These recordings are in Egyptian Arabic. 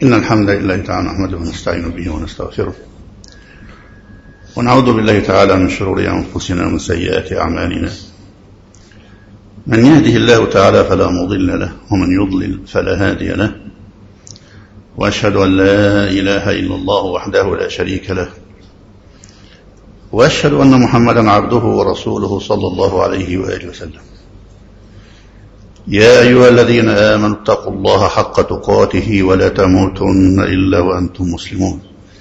إن الحمد لله تعالى نحمده ونستعين به ونستغفره ونعوذ بالله تعالى من شرور أنفسنا ومن سيئات أعمالنا من يهده الله تعالى فلا مضل له ومن يضلل فلا هادي له وأشهد أن لا إله إلا الله وحده لا شريك له وأشهد أن محمدا عبده ورسوله صلى الله عليه وآله وسلم يا أيها الذين آمنوا اتقوا الله حق تقاته ولا تموتن إلا وأنتم مسلمون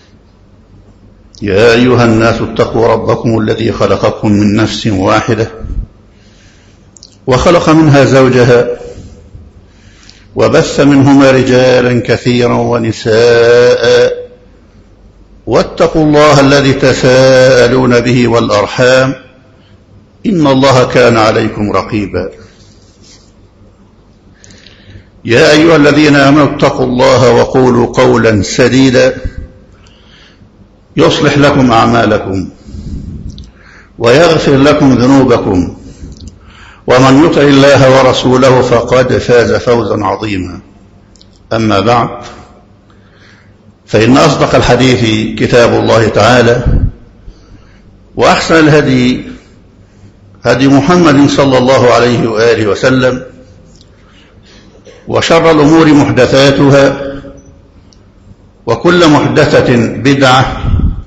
يا أيها الناس اتقوا ربكم الذي خلقكم من نفس واحدة وخلق منها زوجها وبث منهما رجالا كثيرا ونساء واتقوا الله الذي تساءلون به والأرحام إن الله كان عليكم رقيبا يا أيها الذين آمنوا اتقوا الله وقولوا قولا سديدا يصلح لكم أعمالكم ويغفر لكم ذنوبكم ومن يطع الله ورسوله فقد فاز فوزا عظيما أما بعد فإن أصدق الحديث كتاب الله تعالى وأحسن الهدي هدي محمد صلى الله عليه وآله وسلم وشر الأمور محدثاتها وكل محدثة بدعة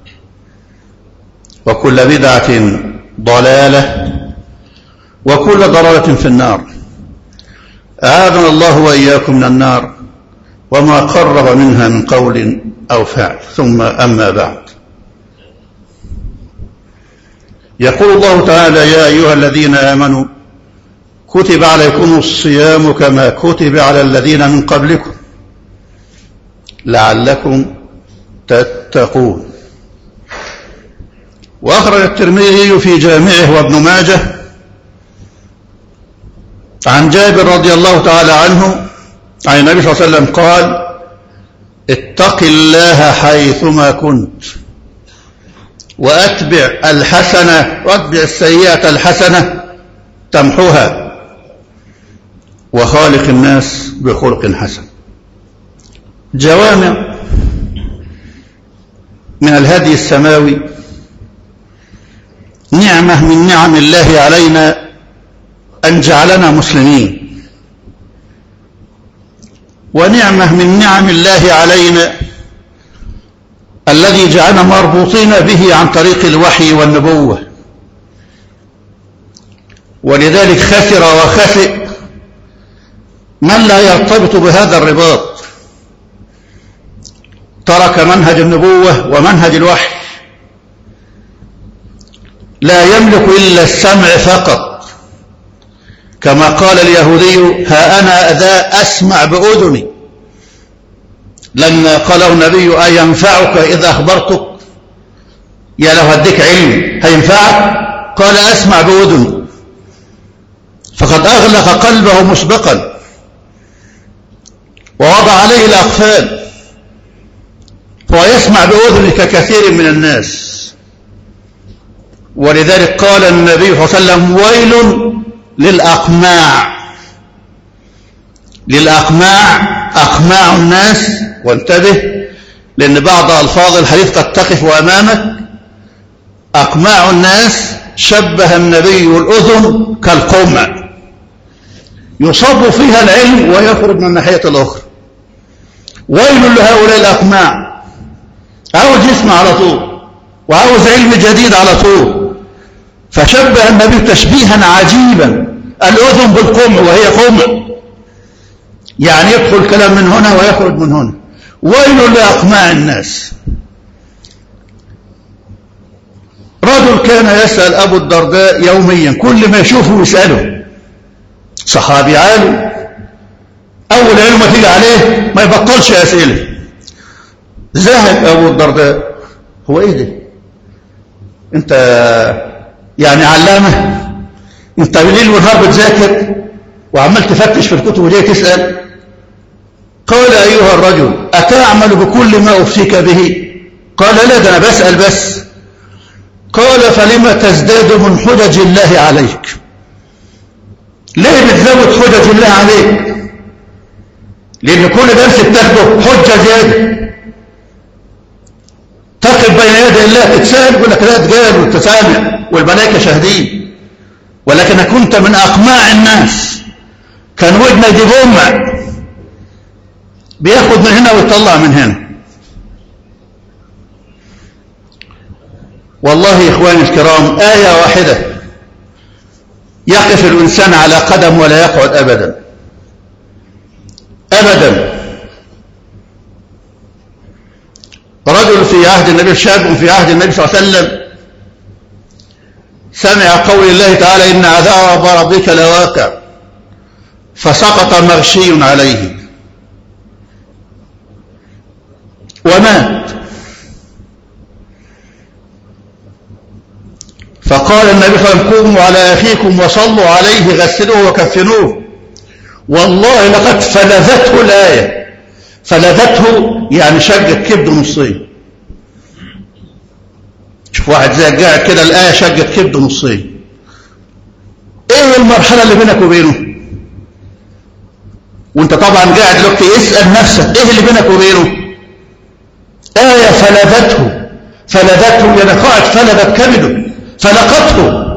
وكل بدعة ضلالة وكل ضلالة في النار أعاذنا الله وإياكم من النار وما قرب منها من قول أو فعل ثم أما بعد يقول الله تعالى يا أيها الذين آمنوا كتب عليكم الصيام كما كتب على الذين من قبلكم لعلكم تتقون وأخرج الترمذي في جامعه وابن ماجه عن جابر رضي الله تعالى عنه عن النبي صلى الله عليه وسلم قال اتق الله حيثما كنت وأتبع الحسنة وأتبع السيئة الحسنة تمحوها وخالق الناس بخلق حسن جوامع من الهدي السماوي نعمة من نعم الله علينا أن جعلنا مسلمين ونعمة من نعم الله علينا الذي جعلنا مربوطين به عن طريق الوحي والنبوة ولذلك خسر وخسئ من لا يرتبط بهذا الرباط ترك منهج النبوة ومنهج الوحي لا يملك إلا السمع فقط كما قال اليهودي ها أنا ذا أسمع بأذني لما قاله النبي أينفعك إذا أخبرتك يا لو هديك علم هينفعك قال أسمع بأذني فقد أغلق قلبه مسبقا ووضع عليه الأقفال فهو يسمع بأذنه ككثير من الناس ولذلك قال النبي صلى الله عليه وسلم ويل للأقماع للأقماع أقماع الناس وانتبه لأن بعض ألفاظ الحديث قد تقف أمامك أقماع الناس شبه النبي الأذن كالقمع يصب فيها العلم ويخرج من الناحية الأخرى ويل لهؤلاء الأقماع عاوز يسمع على طول وعاوز علم جديد على طول فشبه النبي تشبيها عجيبا الأذن بالقمع وهي قمع يعني يدخل كلام من هنا ويخرج من هنا ويل لأقماع الناس رجل كان يسأل أبو الدرداء يوميا كل ما يشوفه يسأله صحابي عالم أول علم ما تيجي عليه ما يبطلش أسئلة ذهب أبو الدرداء هو إيه ده أنت يعني علامة أنت بالليل والنهار بتذاكر وعمال تفتش في الكتب وجاي تسأل قال أيها الرجل أتعمل بكل ما أفتيك به قال لا ده أنا بسأل بس قال فلما تزداد من حجج الله عليك ليه بتزود حجج الله عليك لأن كل درس بتاخده حجة زيادة تقف بين يدي الله تتسال يقول لك لا تجال والتسامع والملائكة شاهدين ولكن كنت من أقماع الناس كان ودنا يجيب أمع بياخد من هنا ويطلع من هنا والله يا إخواني الكرام آية واحدة يقف الإنسان على قدم ولا يقعد أبدا أبدا رجل في عهد النبي شاب في عهد النبي صلى الله عليه وسلم سمع قول الله تعالى إن عذاب ربك لواقع فسقط مغشي عليه ومات فقال النبي صلى الله عليه وسلم قوموا على أخيكم وصلوا عليه غسلوه وكفنوه والله لقد فلذته الآية فلذته يعني شقت كبده نصين شوف واحد زي قاعد كده الآية شقت كبده نصين ايه المرحلة اللي بينك وبينه وانت طبعا قاعد دلوقتي اسأل نفسك ايه اللي بينك وبينه آية فلذته فلذته يعني قاعد فلذت كبده فلقته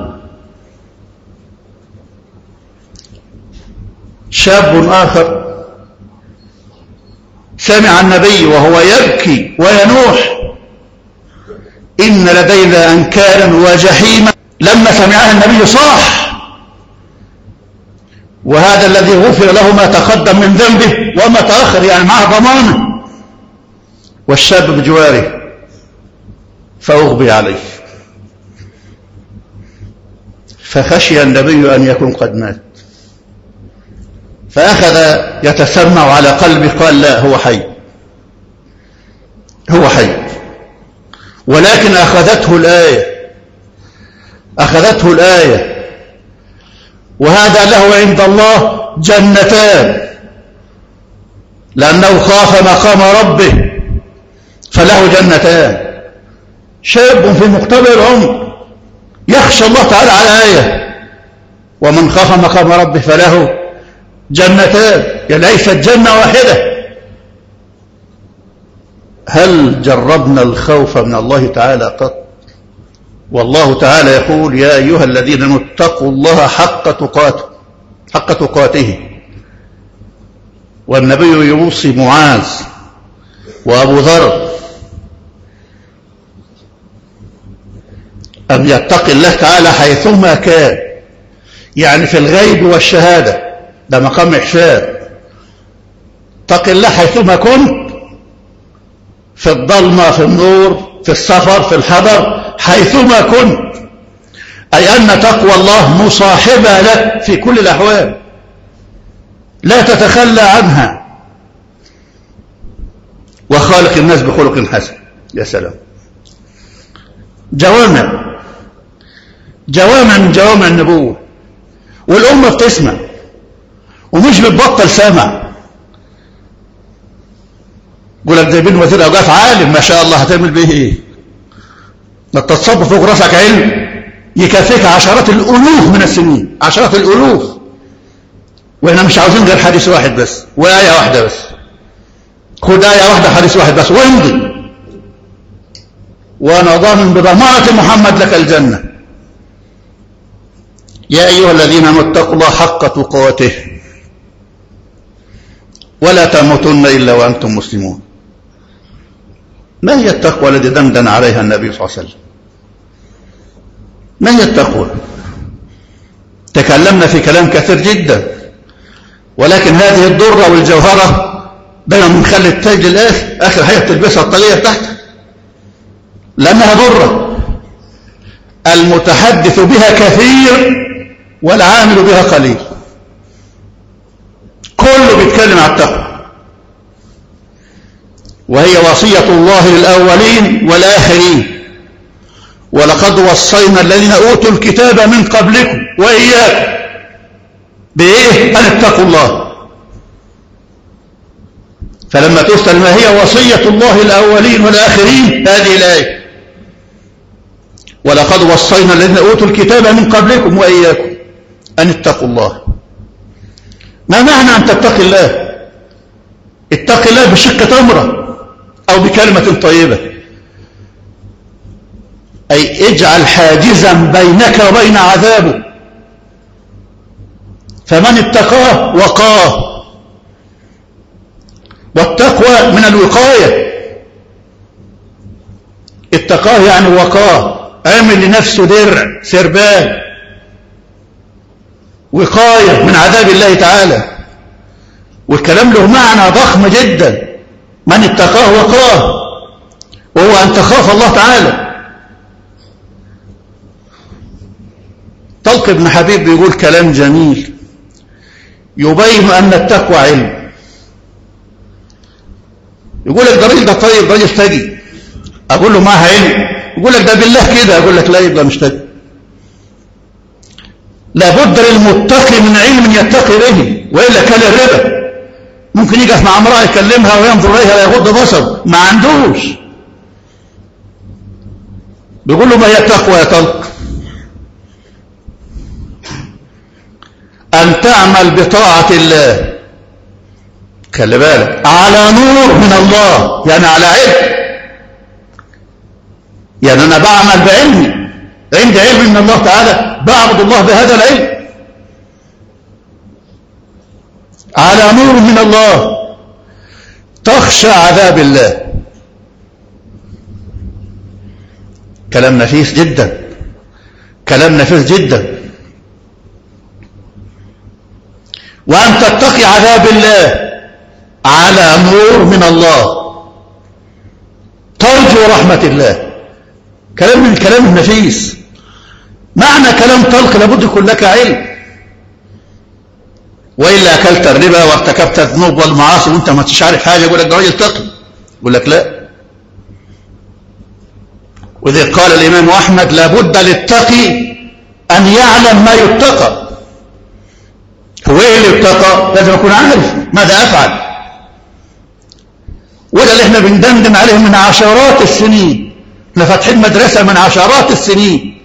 شاب آخر سمع النبي وهو يبكي وينوح إن لدينا أنكالا وجحيما لما سمعها النبي صاح وهذا الذي غفر له ما تقدم من ذنبه وما تأخر يعني معه ضمانه والشاب بجواره فأغبي عليه فخشي النبي أن يكون قد مات فأخذ يتسمع على قلبه قال لا هو حي هو حي ولكن أخذته الآية أخذته الآية وهذا له عند الله جنتان لأنه خاف مقام ربه فله جنتان شاب في مقتبل العمر يخشى الله تعالى على آية ومن خاف مقام ربه فله جنتان ليست جنة واحدة هل جربنا الخوف من الله تعالى قط والله تعالى يقول يا أيها الذين اتقوا الله حق تقاته حق تقاته والنبي يوصي معاذ وأبو ذر أن يتقي الله تعالى حيثما كان يعني في الغيب والشهادة ده مقام إحسان اتق الله حيثما كنت في الظلمة في النور في السفر في الحضر حيثما كنت أي أن تقوى الله مصاحبة لك في كل الأحوال لا تتخلى عنها وخالق الناس بخلق حسن يا سلام جوامع جوامع من جوامع النبوة والأمة بتسمع ومش بتبطل سامع يقول لك جايبين وزير اوقاف عالم ما شاء الله هتعمل به ايه ده تتصب فوق راسك علم يكفيك عشرات الالوف من السنين عشرات الالوف واحنا مش عاوزين غير حديث واحد بس وايه واحده بس خد ايه واحده حديث واحد بس وامضي وانا ضامن بضمانه محمد لك الجنه يا ايها الذين امنوا اتقوا الله حق تقاته ولا تموتن إلا وأنتم مسلمون ما هي التقوى التي دندن عليها النبي صلى الله عليه وسلم ما هي التقوى تكلمنا في كلام كثير جدا ولكن هذه الدرة والجوهرة دايما بنخلي التاج للآخر آخر حاجة تلبسها الطلية تحت لأنها درة المتحدث بها كثير والعامل بها قليل كله بيتكلم على التقوى وهي وصية الله للأولين والآخرين ولقد وصينا الذين أوتوا الكتاب من قبلكم وإياكم بإيه أن اتقوا الله فلما تسأل ما هي وصية الله للأولين والآخرين هذه الآية ولقد وصينا الذين أوتوا الكتاب من قبلكم وإياكم أن اتقوا الله ما معنى أن تتقي الله اتق الله بشق تمرة أو بكلمة طيبة أي اجعل حاجزا بينك وبين عذابه فمن اتقاه وقاه والتقوى من الوقاية اتقاه يعني وقاه عمل لنفسه درع سربان وقاية من عذاب الله تعالى والكلام له معنى ضخم جدا من اتقاه وقاه وهو أن تخاف الله تعالى طلق ابن حبيب بيقول كلام جميل يبين أن التقوى علم يقول لك ده راجل ده طيب راجل تجي أقول له معها علم يقول لك ده بالله كده أقول لك لا يبقى مش تجي لابد للمتقي من علم يتقي به وإلا كان الربا ممكن يقف مع امرأة يكلمها وينظر إليها ويغض بصر ما عندوش بيقول له ما هي التقوى يا طلق أن تعمل بطاعة الله خلي بالك على نور من الله يعني على علم يعني أنا بعمل بعلمي عندي علم من الله تعالى بعبد الله بهذا العلم على نور من الله تخشى عذاب الله كلام نفيس جدا كلام نفيس جدا وأن تتقي عذاب الله على نور من الله ترجو رحمة الله كلام من الكلام النفيس معنى كلام طلق لابد يكون لك علم وإلا أكلت الربا وارتكبت الذنوب والمعاصي وانت ما تشعرف حاجة يقول لك ده راجل تقي يقول لك لا وإذا قال الإمام أحمد لابد للتقي أن يعلم ما يتقى هو إيه اللي يتقى لازم أكون عارف ماذا أفعل وده اللي احنا بندندن عليه من عشرات السنين احنا فاتحين مدرسة من عشرات السنين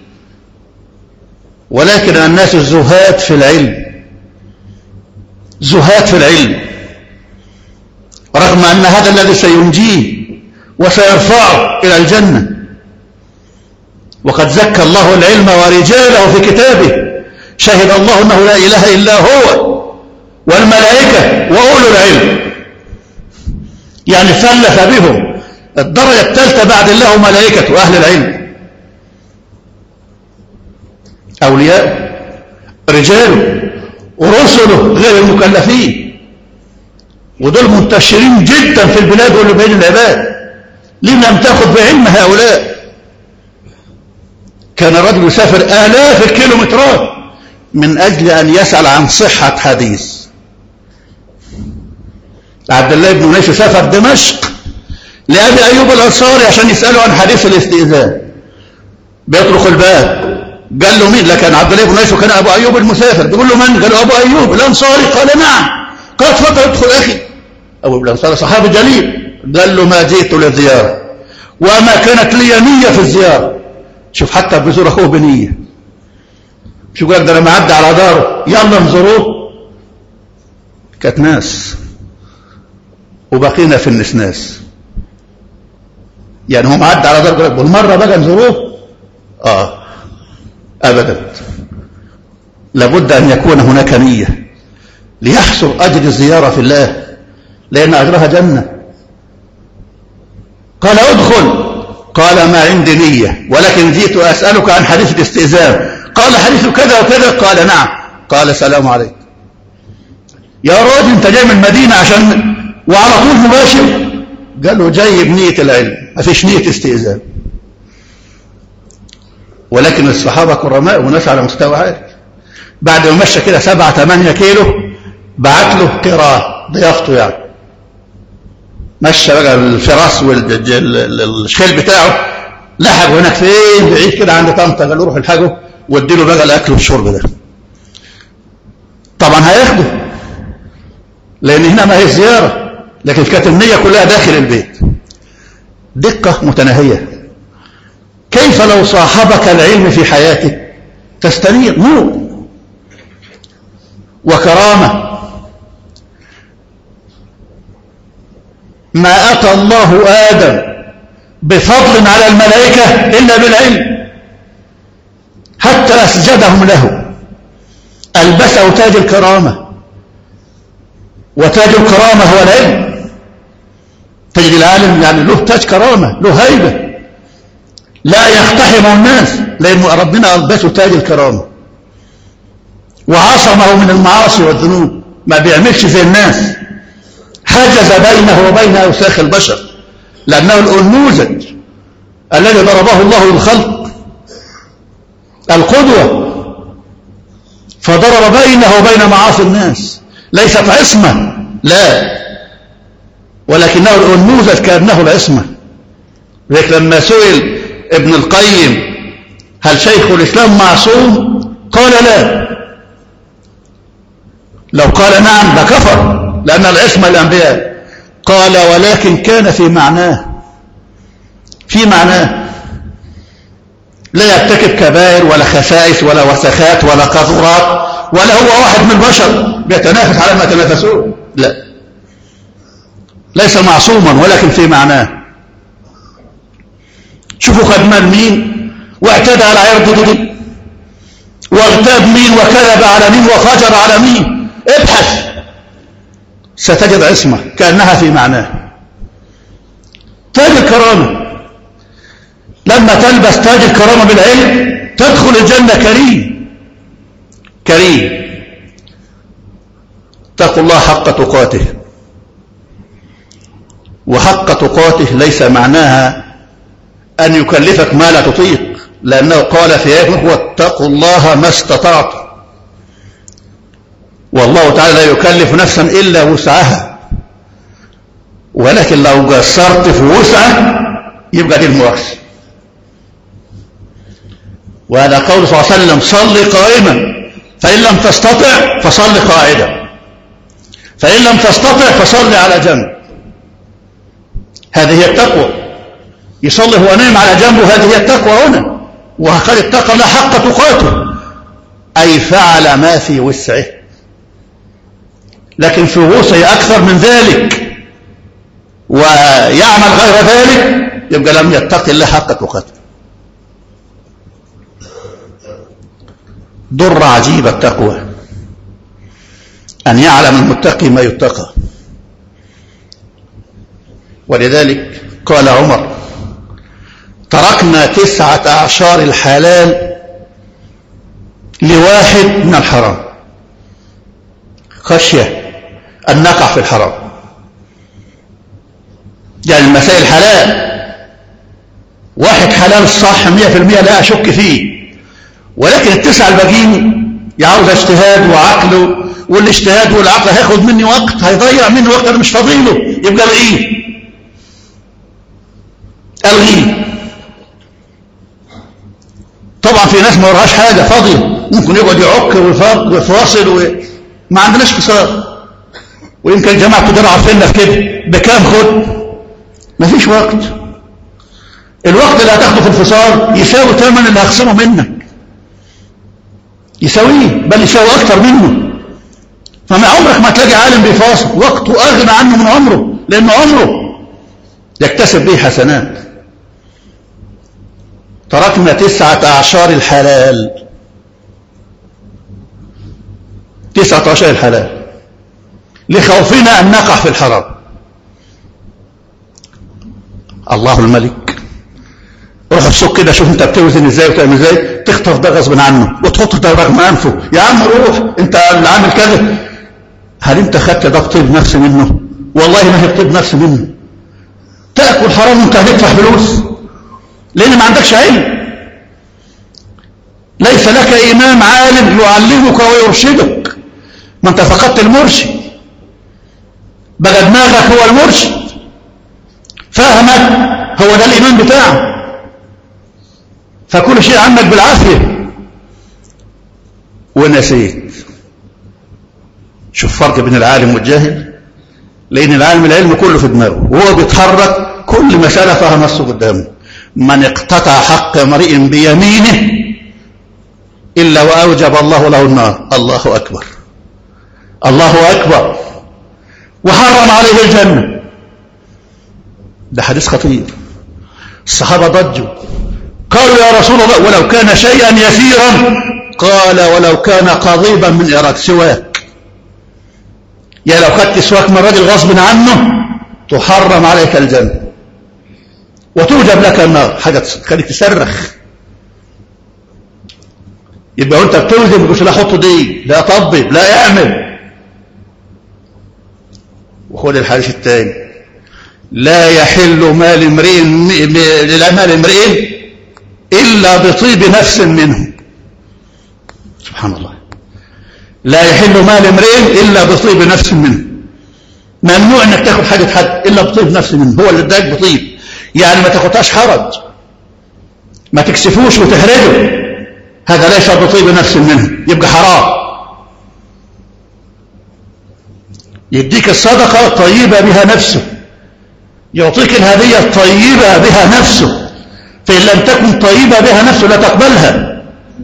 ولكن الناس الزهاد في العلم زهاد في العلم رغم أن هذا الذي سينجيه وسيرفعه إلى الجنة وقد زكى الله العلم ورجاله في كتابه شهد الله أنه لا إله إلا هو والملائكة وأولو العلم يعني ثلث بهم الدرجة الثالثة بعد الله وملائكته وأهل العلم أولياء رجاله ورسله غير المكلفين ودول منتشرين جدا في البلاد واللي بين العباد ليه لم تأخذ بعلم هؤلاء كان الرجل يسافر آلاف الكيلومترات من أجل أن يسأل عن صحة حديث عبد الله بن نيش سافر دمشق لأبي أيوب الأنصاري عشان يسأله عن حديث الاستئذان بيطرق الباب قال له مين لكن عبد الله بن نيش كان أبو أيوب المسافر بيقول له من قال له أبو أيوب الأنصاري قال نعم قال تفضل ادخل أخي أبو الأنصاري صحابي جليل قال له ما جئت للزيارة وما كانت لي نية في الزيارة شوف حتى بزور أخوه بنية شو قال ده لما عدى على داره يلا انظروه كانت ناس وبقينا في النسناس يعني هم عدى على داره والمرة بقى انظروه اه ابدا لابد ان يكون هناك نية ليحصل اجر الزيارة في الله لان اجرها جنة قال ادخل قال ما عندي نية ولكن جئت اسألك عن حديث الاستئذان قال حديث كذا وكذا قال نعم قال سلام عليك يا راجل انت جاي من المدينة عشان وعلى طول مباشر قال له جاي بنية العلم ما فيش نية استئذان ولكن الصحابة كرماء وناس على مستوى عالي بعد ما مشى كده سبعة ثمانية كيلو بعت له قراءة ضيافته يعني مشى بقى الفراس والشيل بتاعه لحقه هناك فين بعيد كده عند طنطا قال له روح الحقه وادي له بقى الاكل والشرب ده طبعا هياخده لان هنا ما هي زياره لكن كانت النيه كلها داخل البيت دقه متناهيه كيف لو صاحبك العلم في حياتك تستنير نور وكرامه ما أتى الله آدم بفضل على الملائكة إلا بالعلم حتى أسجدهم له ألبسه تاج الكرامة وتاج الكرامة هو العلم تجد العالم يعني له تاج كرامة له هيبة لا يقتحم الناس لأن ربنا ألبسه تاج الكرامة وعصمه من المعاصي والذنوب ما بيعملش زي الناس حجز بينه وبين أوساخ البشر لأنه الأنموذج الذي ضربه الله للخلق القدوة فضرب بينه وبين معاصي الناس ليست عصمة لا ولكنه الأنموذج كأنه العصمة لذلك لما سئل ابن القيم هل شيخ الإسلام معصوم قال لا لو قال نعم لكفر لأن العصمة الأنبياء قال ولكن كان في معناه في معناه لا يرتكب كبائر ولا خسائس ولا وسخات ولا قذورات ولا هو واحد من البشر بيتنافس على ما تنافسون لا ليس معصوما ولكن في معناه شوفوا خدمان مين واعتدى على عرض واغتاب مين وكذب على مين وفجر على مين ابحث ستجد عصمة كأنها في معناه تاج الكرامة لما تلبس تاج الكرامة بالعلم تدخل الجنة كريم كريم اتقوا الله حق تقاته وحق تقاته ليس معناها أن يكلفك ما لا تطيق لأنه قال في آية واتقوا الله ما استطعتم والله تعالى لا يكلف نفسا إلا وسعها ولكن لو قصرت في وسعه يبقى دي المؤاخذة وهذا قول صلى الله عليه وسلم صل قائما فإن لم تستطع فصل قاعدا فإن لم تستطع فصل على جنب هذه هي التقوى يصلي هو نايم على جنبه هذه هي التقوى هنا وقد اتقى الله حق تقاته أي فعل ما في وسعه لكن في وسعه أكثر من ذلك ويعمل غير ذلك يبقى لم يتقي الله حق تقاته ضر عجيب التقوى أن يعلم المتقي ما يتقى ولذلك قال عمر تركنا تسعة أعشار الحلال لواحد من الحرام خشية أن نقع في الحرام يعني المسائل حلال واحد حلال صح مية في المية لا أشك فيه ولكن التسعة الباقيين يعاوز اجتهاد وعقل والاجتهاد والعقل هياخد مني وقت هيضيع مني وقت انا مش فاضيله يبقى الغيه الغيه طبعا في ناس ما وراهاش حاجه فاضيه ممكن يقعد يعك ويفاصل وما عندناش قصار ويمكن الجماعه تقدروا عارفيننا في كده بكام خد مفيش وقت الوقت اللي هتاخده في الفصال يساوي ثمن اللي هخصمه منك يساويه بل يساوي أكثر منه فما عمرك ما تلاقي عالم بيفاصل وقته أغنى عنه من عمره لأن عمره يكتسب به حسنات تركنا تسعة أعشار الحلال تسعة أعشار الحلال لخوفنا أن نقع في الحرام الله الملك روح السوق كده شوف انت بتوزن ازاي وتعمل ازاي تخطف ده غصب عنه وتحط ده رغم انفه يا عم روح انت اللي عامل كذا هل انت خدت ده بطيب نفس منه والله ما هي بطيب نفس منه تاكل حرام وانت هتدفع فلوس لان ما عندكش علم ليس لك امام عالم يعلمك ويرشدك ما انت فقدت المرشد بقى دماغك هو المرشد فهمك هو ده الامام بتاعك فكل شيء عنك بالعافية ونسيت شوف فرق بين العالم والجاهل لأن العالم العلم كله في دماغه وهو بيتحرك كل مسألة فيها نص قدامه من اقتطع حق امرئ بيمينه إلا وأوجب الله له النار الله الله أكبر وحرم عليه الجنة ده حديث خطير الصحابة ضجوا قالوا يا رسول الله ولو كان شيئا يسيرا قال ولو كان قضيبا من إراك سواك يا لو خدت سواك من راجل غصب عنه تحرم عليك الجنة وتوجب لك النار حاجة تخليك تصرخ يبقى وانت بتوزن مش لا حط دي لا طبب لا اعمل وخد الحديث الثاني لا يحل مال امرئ مال امرئ الا بطيب نفس منه سبحان الله لا يحل مال امرئ الا بطيب نفس منه ممنوع انك تاخد حاجه حد الا بطيب نفس منه هو اللي اداك بطيب يعني ما تاخدهاش حرج ما تكسفوش وتهرجه هذا ليس بطيب نفس منه يبقى حرام يديك الصدقة طيبة بها نفسه يعطيك الهدية الطيبة بها نفسه فإن لم تكن طيبة بها نفسه لا تقبلها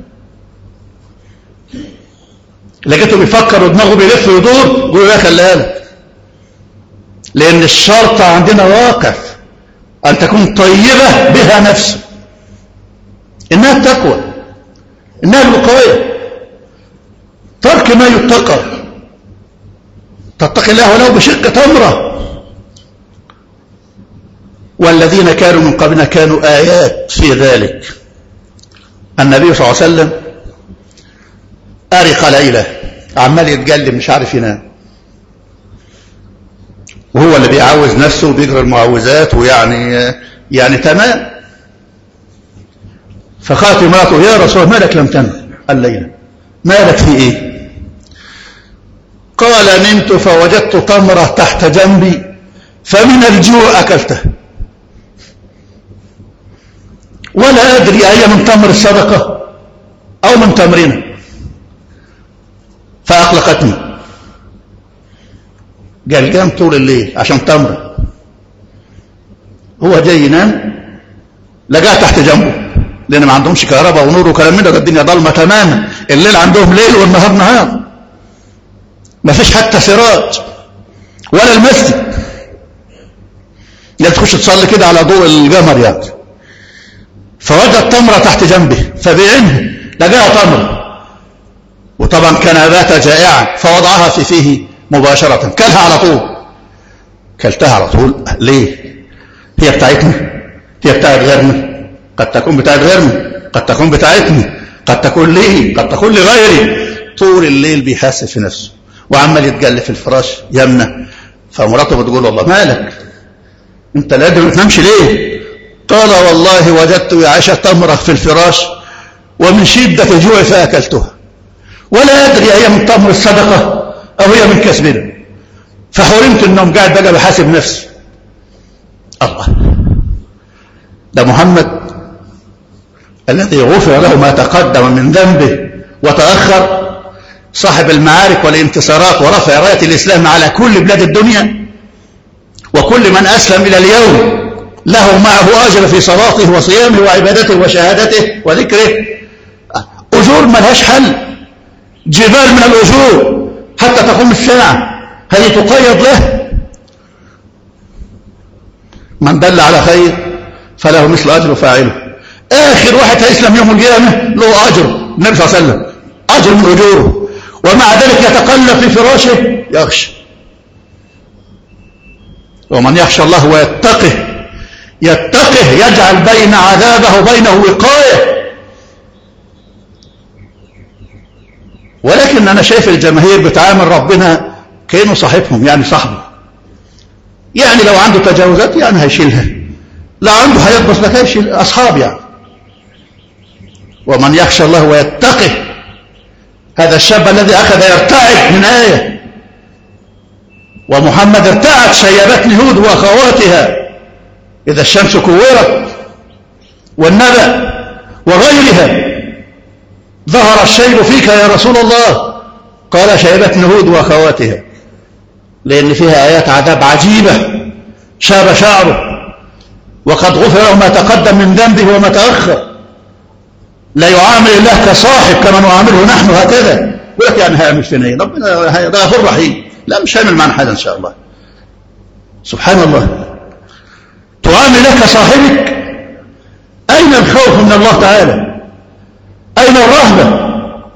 لقيته بيفكر ودماغه بيلف ويدور قولوا لا خليها لك لأن الشرط عندنا واقف أن تكون طيبة بها نفسه إنها التقوى إنها الوقاية ترك ما يتقى تتقي الله ولو بشق تمرة والذين كانوا من قبلنا كانوا آيات في ذلك النبي صلى الله عليه وسلم أرق ليلة عمال يتجلم مش عارف ينام وهو اللي بيعوز نفسه وبيجري المعوذات ويعني يعني تمام فقالت امراته يا رسول الله مالك لم تنم الليلة مالك في ايه قال نمت فوجدت تمرة تحت جنبي فمن الجوع أكلته ولا أدري أي من تمر الصدقة أو من تمرنا فأقلقتني قال قام طول الليل عشان تمر هو جاي ينام لقاه تحت جنبه لان ما عندهمش كهرباء ونور وكلام من ده الدنيا ضلمه تماما الليل عندهم ليل والنهار نهار ما فيش حتى سراج ولا المسجد يعني تخش تصلي كده على ضوء القمر يعني فوجد تمرة تحت جنبه فبعينه لقاها تمرة وطبعا كان بات جائعا فوضعها في فيه مباشرة كلها على طول كلتها على طول ليه هي بتاعتنا هي بتاعت غيرنا قد تكون بتاعت غيرنا قد تكون بتاعتنا قد تكون ليه قد تكون لغيري طول الليل بيحاسب في نفسه وعمال يتجلى في الفراش يمنى فمراته بتقول والله مالك انت لا ما تنامش ليه قال والله وجدت يا عائشة تمرة في الفراش ومن شدة جوعي فأكلتها ولا أدري أي من تمر الصدقة أو هي من كسبنا فحرمت النوم قاعد بقى بحاسب نفسي الله ده محمد الذي غفر له ما تقدم من ذنبه وتأخر صاحب المعارك والانتصارات ورفع راية الإسلام على كل بلاد الدنيا وكل من أسلم إلى اليوم له معه أجر في صلاته وصيامه وعبادته وشهادته وذكره أجور ملهاش حل جبال من الأجور حتى تقوم الساعة هذه تقيد له من دل على خير فله مثل أجر فاعله آخر واحد هيسلم يوم القيامة له أجر النبي صلى الله عليه وسلم أجر من أجوره ومع ذلك يتقلب في فراشه يخشى ومن يخشى الله ويتقه يتقه يجعل بين عذابه وبينه وقاية ولكن أنا شايف الجماهير بتعامل ربنا كأنه صاحبهم يعني صاحبه يعني لو عنده تجاوزات يعني هيشيلها لا عنده هيطبس لك هيشيل أصحاب يعني ومن يخشى الله ويتقه هذا الشاب الذي أخذ يرتعد من آية ومحمد ارتعد شيبتني هود وأخواتها إذا الشمس كورت والنبأ وغيرها ظهر الشيب فيك يا رسول الله قال شيبتني هود وأخواتها لأن فيها آيات عذاب عجيبة شاب شعره وقد غفر له ما تقدم من ذنبه وما تأخر لا يعامل الله كصاحب كما نعامله نحن هكذا يقول لك يعني هيعمل فينا ايه ربنا ده غفور رحيم لا مش هيعمل معنا حاجه ان شاء الله سبحان الله كصاحبك أين الخوف من الله تعالى أين الرهبة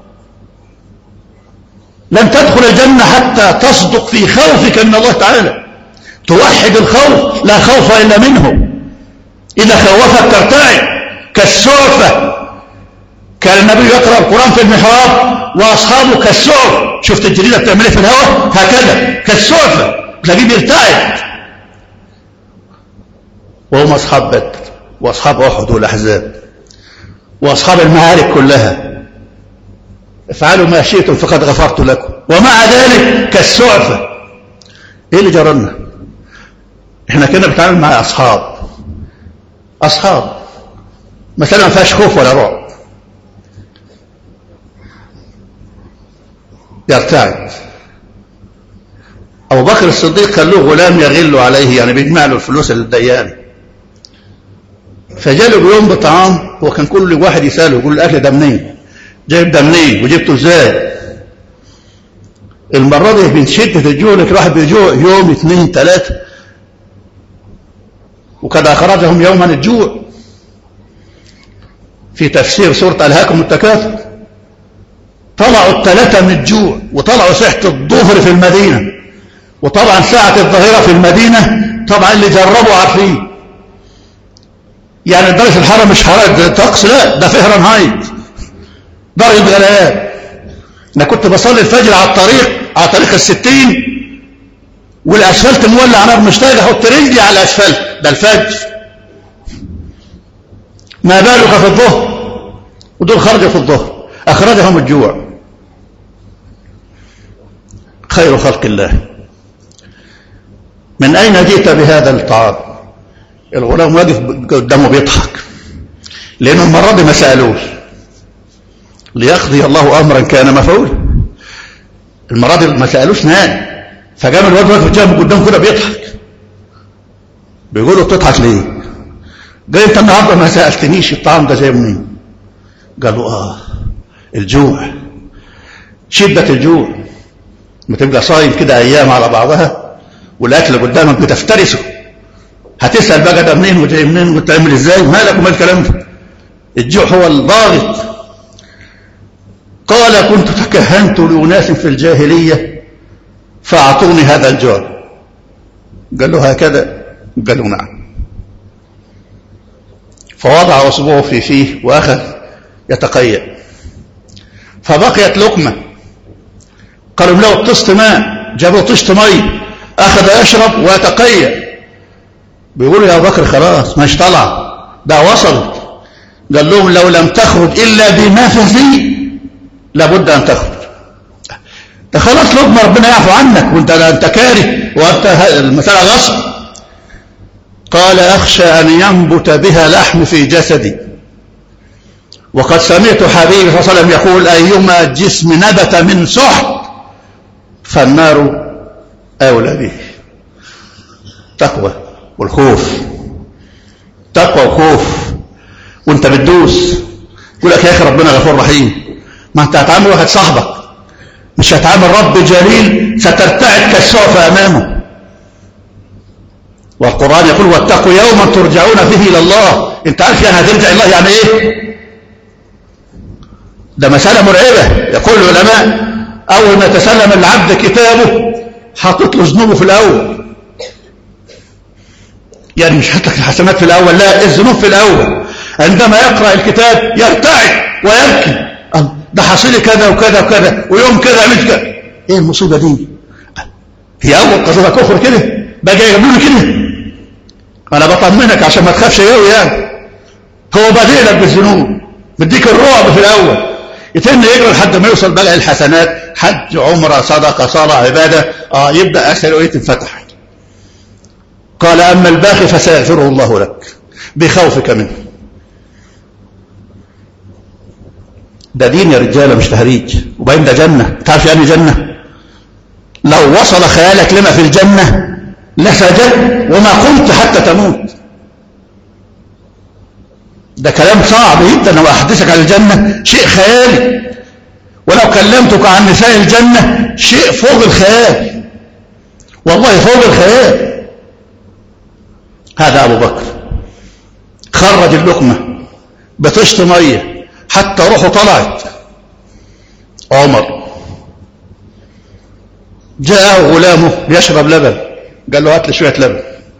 لن تدخل الجنة حتى تصدق في خوفك من الله تعالى توحد الخوف لا خوف إلا منه إذا خوفك ترتعد كالسعفة كان النبي يقرأ القرآن في المحراب وأصحابه كالسعف شفت الجريدة بتعمل في الهواء هكذا كالسعفة تلاقيه بيرتعد وهم أصحاب بدر وأصحاب أحد والأحزاب وأصحاب المعارك كلها افعلوا ما شئتم فقد غفرت لكم ومع ذلك كالسعفة ايه اللي جرالنا احنا كنا بنتعامل مع اصحاب اصحاب مثلا ما فيهاش خوف ولا رعب يرتعد ابو بكر الصديق كان له غلام يغل عليه يعني بيجمع له الفلوس للديان فجاء له يوم بطعام وكان كل واحد يساله يقول الاكل ده منين جايب ده منين وجبته ازاي المرة دي من شدة الجوع لك الواحد بيجوع يوم اثنين ثلاثة وقد أخرجهم يوما الجوع في تفسير سورة ألهاكم التكاثر طلعوا الثلاثة من الجوع وطلعوا ساحة الظهر في المدينة وطبعا ساعة الظهيرة في المدينة طبعا اللي جربوا عارفين يعني درجة الحرارة مش حرارة طقس لا ده فهرنهايت درجة غليان انا كنت بصلي الفجر على الطريق على طريق الستين والاسفلت مولع نار مش طايق احط رجلي على الاسفلت ده الفجر ما بالك في الظهر ودول خرجوا في الظهر اخرجهم الجوع خير خلق الله من اين جئت بهذا الطعام الغلام واقف قدامه بيضحك لانه المره دي ما سالوش ليقضي الله امرا كان مفعولا المره دي ما سالوش نام فجاب الواد واقف جنبه قدام كده بيضحك بيقول له بتضحك ليه؟ قال انت النهارده ما سالتنيش الطعام ده جاي منين؟ قال له اه الجوع شده الجوع ما تبقى صايم كده ايام على بعضها والاكل قدامك بتفترسه هتسال بقى ده منين وجاي منين وتعمل ازاي مالك ومال الكلام ده الجوع هو الضاغط قال كنت تكهنت لأناس في الجاهلية فأعطوني هذا الجوع قال له هكذا قال له نعم فوضع أصبعه في فيه وأخذ يتقيأ فبقيت لقمة قالوا له طست ماء جابوا طشت مي أخذ يشرب ويتقيأ بيقولوا يا بكر خلاص مش طلع ده وصلت قال لهم لو لم تخرج إلا بنفسي لابد أن تخرج ده خلاص لقمة ربنا يعفو عنك وانت انت كاره وانت المسألة غصب قال أخشى أن ينبت بها لحم في جسدي وقد سمعت حبيبي صلى الله عليه وسلم يقول أيما جسم نبت من سحت فالنار أولى به تقوى والخوف تقوى وخوف وانت بتدوس يقول لك يا اخي ربنا غفور رحيم ما انت هتعامل واحد صاحبك مش هتعامل رب جليل سترتعد كالسعف امامه والقرآن يقول واتقوا يوما ترجعون فيه إلى الله انت عارف يعني هترجع الله يعني ايه ده مسألة مرعبة يقول العلماء أول ما تسلم العبد كتابه حاطط له ذنوبه في الأول يعني مش حاطط لك الحسنات في الأول لا الذنوب في الأول عندما يقرأ الكتاب يرتعد ويبكي ده حصل كذا وكذا وكذا ويوم كذا عملت كذا ايه المصيبة دي هي أول قصيدة كفر كده بقى يقولوا كده أنا بطمنك عشان ما تخافش قوي يعني هو بادئ لك بالذنوب مديك الرعب في الأول يتم يجري لحد ما يوصل بقى الحسنات حج عمره صدقه صلاه عباده اه يبدا اسئله يتفتح قال اما الباقي فسيغفره الله لك بخوفك منه ده دين يا رجاله مش تهريج وبعدين ده جنه تعرف يعني جنه لو وصل خيالك لما في الجنه لسجدت وما قمت حتى تموت ده كلام صعب جدا لو احدثك عن الجنه شيء خيالي ولو كلمتك عن نساء الجنه شيء فوق الخيال والله فوق الخيال هذا ابو بكر خرج اللقمة بطشت مية حتى روحه طلعت عمر جاءه غلامه يشرب لبن قال له هات لي شوية لبن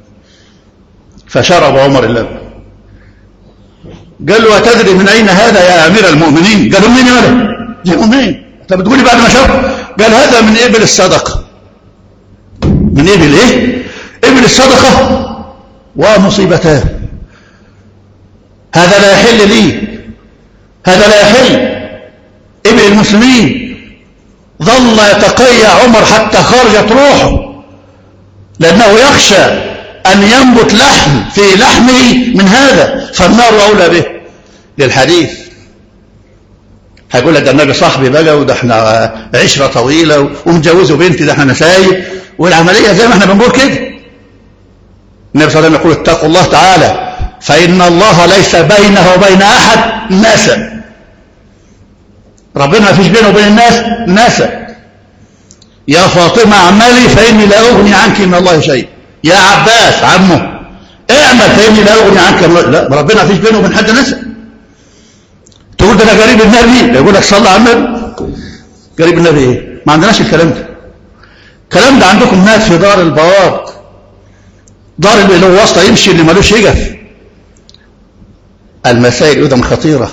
فشرب عمر اللبن قال له أتدري من أين هذا يا أمير المؤمنين قالوا من هذا جاءوا منين أنت بتقولي بعد ما شرب قال هذا من إبل الصدقة من إبل إيه إبل الصدقة ومصيبتان هذا لا يحل لي هذا لا يحل ابن المسلمين ظل يتقيا عمر حتى خرجت روحه لأنه يخشى أن ينبت لحم في لحمه من هذا فالنار أولى به للحديث هيقول لك ده النبي صاحبي بقى وده احنا عشرة طويلة ومجوزه بنتي ده احنا نسايب والعملية زي ما احنا بنقول كده النبي صلى الله عليه وسلم يقول اتقوا الله تعالى فإن الله ليس بينه وبين أحد نسب ربنا ما فيش بينه وبين الناس نسب يا فاطمة اعملي فإني لا أغني عنك من الله شيء يا عباس عمه اعمل فإني لا أغني عنك من الله لا ربنا ما فيش بينه وبين حد نسب تقول ده أنا قريب النبي يقول لك صلى على النبي قريب النبي إيه ما عندناش الكلام ده الكلام ده عندكم مات في دار البواب دار اللي هو واسطة يمشي اللي ملوش يقف المسائل أيضا خطيرة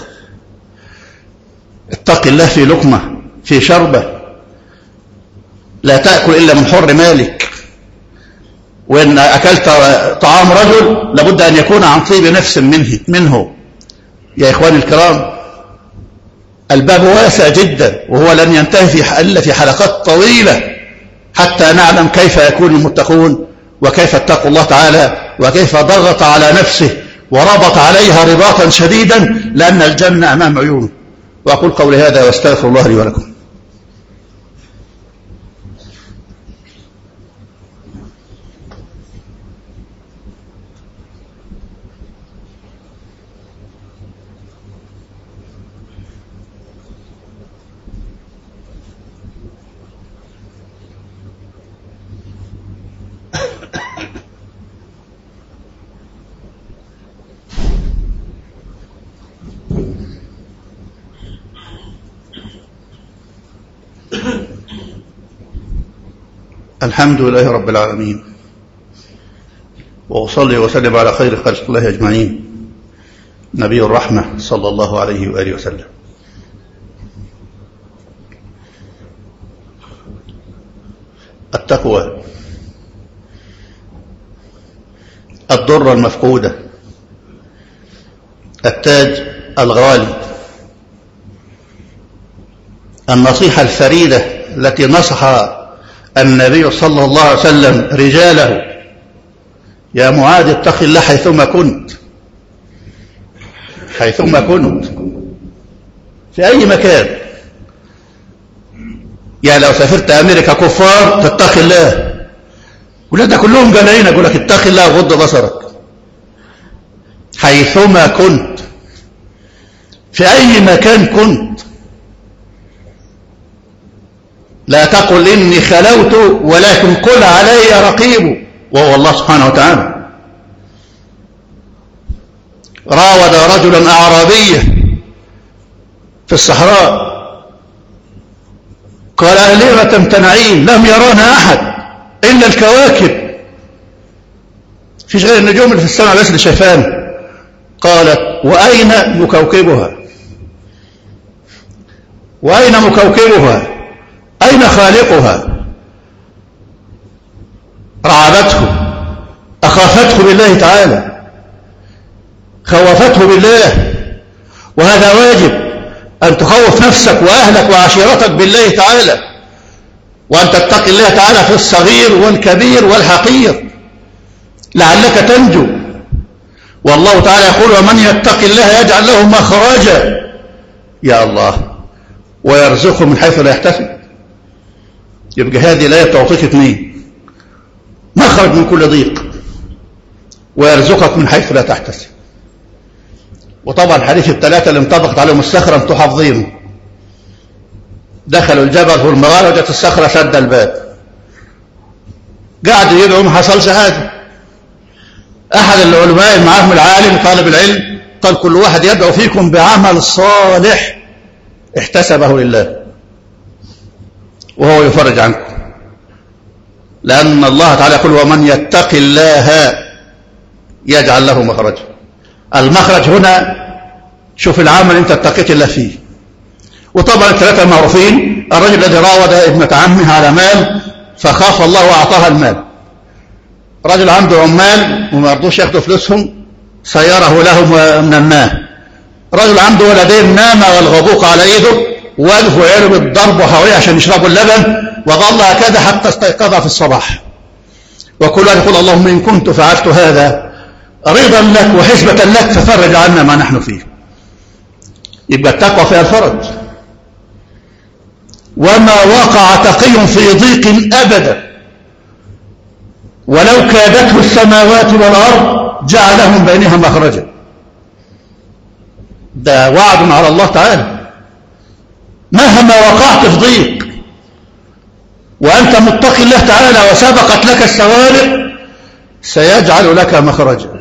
اتق الله في لقمة في شربة لا تأكل إلا من حر مالك وإن أكلت طعام رجل لابد أن يكون عن طيب نفس منه, منه يا إخواني الكرام الباب واسع جدا وهو لن ينتهي في إلا في حلقات طويلة حتى نعلم كيف يكون المتقون وكيف اتقوا الله تعالى وكيف ضغط على نفسه وربط عليها رباطا شديدا لأن الجنة أمام عيونه وأقول قولي هذا واستغفر الله لي ولكم الحمد لله رب العالمين وأصلي وسلم على خير خلق الله أجمعين نبي الرحمة صلى الله عليه وآله وسلم التقوى الضرة المفقودة التاج الغالي النصيحة الفريدة التي نصح النبي صلى الله عليه وسلم رجاله يا معاذ اتق الله حيثما كنت حيثما كنت في أي مكان يعني لو سافرت أمريكا كفار تتقي الله ولا ده كلهم جالعين أقول لك اتقي الله وغض بصرك حيثما كنت في أي مكان كنت لا تقل إني خلوت ولكن قل علي رقيب وهو الله سبحانه وتعالى راود رجلا أعرابية في الصحراء قال لم تمتنعين لم يرانا أحد إلا الكواكب فيش غير النجوم اللي في السماء بس اللي شايفانا قالت وأين مكوكبها وأين مكوكبها أين خالقها رعبته أخافته بالله تعالى خوفته بالله وهذا واجب أن تخوف نفسك وأهلك وعشيرتك بالله تعالى وأن تتقي الله تعالى في الصغير والكبير والحقير لعلك تنجو والله تعالى يقول ومن يتق الله يجعل له مخرجا يا الله ويرزقه من حيث لا يحتسب يبقى هذه الآية تعطيك اثنين مخرج من كل ضيق ويرزقك من حيث لا تحتسب وطبعا حديث الثلاثة اللي انطبقت عليهم الصخرة انتوا حافظينه دخلوا الجبل في المغارة وجت الصخرة سد الباب قعدوا يدعوا ما حصلش حاجة أحد العلماء معهم العالم طالب العلم قال كل واحد يدعو فيكم بعمل صالح احتسبه لله وهو يفرج عنكم لأن الله تعالى يقول ومن يتق الله يجعل له مخرجا المخرج هنا شوف العمل انت اتقيت الله فيه وطبعا الثلاثة المعروفين الرجل الذي راود ابنة عمه على مال فخاف الله وأعطاها المال رجل عنده عمال وما يرضوش ياخدوا فلوسهم سيره لهم من الماء رجل عنده ولدين نام والغبوق على ايده وقفوا عياله بالضرب حواليه عشان يشربوا اللبن وظل هكذا حتى استيقظ في الصباح وكل واحد يقول اللهم إن كنت فعلت هذا رضا لك وحسبة لك ففرج عنا ما نحن فيه يبقى التقوى فيها الفرج وما وقع تقي في ضيق أبدا ولو كادته السماوات والأرض جعلهم بينها مخرجا ده وعد على الله تعالى مهما وقعت في ضيق وأنت متقي الله تعالى وسبقت لك السوابق سيجعل لك مخرجا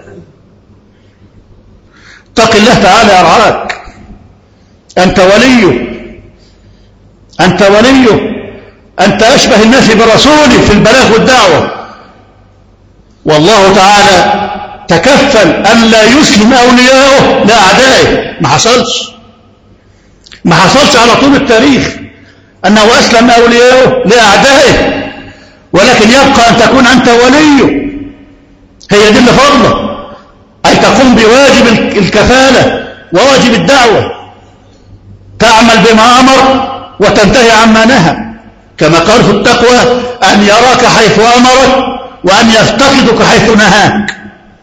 اتق الله تعالى يرعاك أنت وليه أنت وليه أنت أشبه الناس برسوله في البلاغ والدعوة والله تعالى تكفل أن لا يسلم أولياءه لأعدائه ما حصلش ما حصلش على طول التاريخ أنه أسلم أولياءه لأعدائه ولكن يبقى أن تكون أنت وليه هي دي اللي فضلة أي تقوم بواجب الكفالة وواجب الدعوة تعمل بما أمر وتنتهي عما نهى كما قال في التقوى أن يراك حيث أمرك وأن يفتقدك حيث نهاك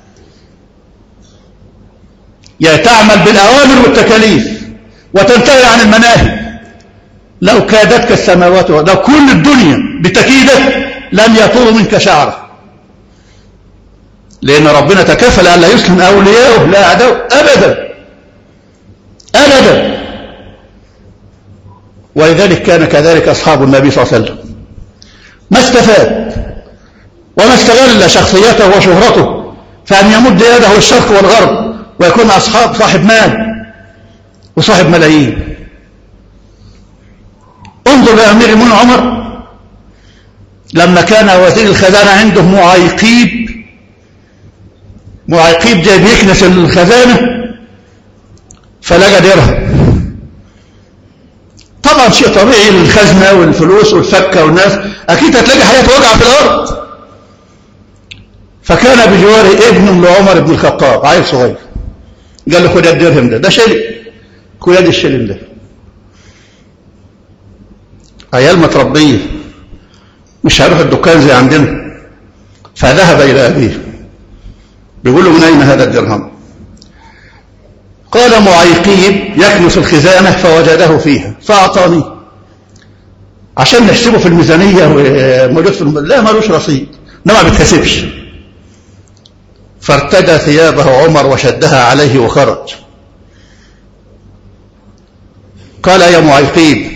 يعني تعمل بالأوامر والتكاليف وتنتهي عن المناهي لو كادتك السماوات لو كل الدنيا بتكيدك لن يطول منك شعره لأن ربنا تكفل أن لا يسلم أولياءه لا أعداءه أبدا أبدا ولذلك كان كذلك أصحاب النبي صلى الله عليه وسلم ما استفاد وما استغل شخصيته وشهرته فأن يمد يده للشرق والغرب ويكون أصحاب صاحب مال وصاحب ملايين انظر لأمير المؤمنين عمر لما كان وزير الخزانة عنده معيقيب معيقيب جاي بيكنس الخزانة فلقى درهم طبعا شيء طبيعي الخزنة والفلوس والفكة والناس أكيد هتلاقي حياة وجع في الأرض فكان بجواره ابن لعمر بن الخطاب عيل صغير قال له خد الدرهم ده ده شيء خد الشلم ده عيال متربية مش هيروح الدكان زي عندنا فذهب إلى أبيه بيقول له من أين هذا الدرهم قال معيقيب يكنس الخزانة فوجده فيها فأعطاني عشان نحسبه في الميزانية وموجود في الم... لا ملوش رصيد ده ما بتحسبش فارتدى ثيابه عمر وشدها عليه وخرج قال يا معيقيب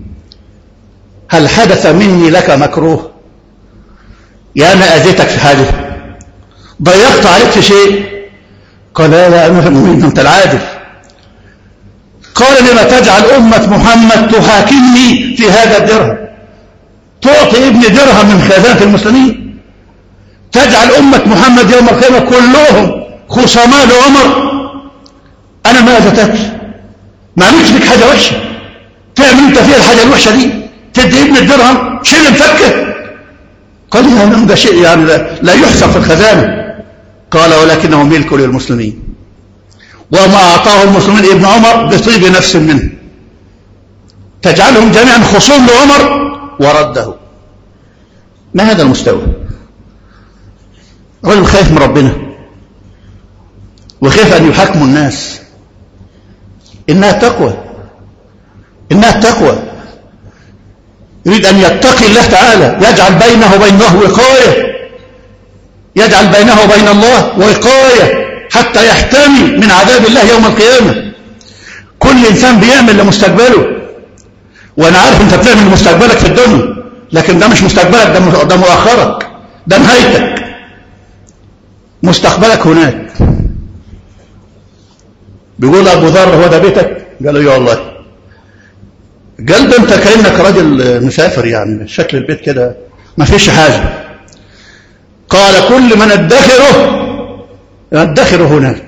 هل حدث مني لك مكروه يا أنا أذيتك في حاجة ضيقت عليك في شيء قال لا يا أمير المؤمنين أنت العادل قال لما تجعل أمة محمد تحاكمني في هذا الدرهم تعطي ابن درهم من خزانة المسلمين تجعل أمة محمد يوم القيامة كلهم خصماء لعمر أنا ما أذتكش ما عملتش بك حاجة وحشة تعمل أنت فيها الحاجة الوحشة دي تدي ابن الدرهم شيل مفكه قال يا ده شيء يعني لا يحسب في الخزانة قال ولكنه ملك للمسلمين وما أعطاه المسلمين ابن عمر بطيب نفس منه تجعلهم جميعا خصوم لعمر ورده ما هذا المستوى رجل خايف من ربنا وخايف أن يحاكموا الناس إنها تقوى إنها تقوى يريد أن يتقي الله تعالى يجعل بينه وبين الله وقاية يجعل بينه وبين الله وقاية حتى يحتمي من عذاب الله يوم القيامة كل إنسان بيعمل لمستقبله وأنا عارف أنت بتعمل لمستقبلك في الدنيا لكن ده مش مستقبلك ده ده مؤخرك ده نهايتك مستقبلك هناك بيقول أبو ذر هو ده بيتك قال له يا والله قال ده انت كأنك راجل مسافر يعني شكل البيت كده ما فيش حاجة قال كل من ادخره ادخره هناك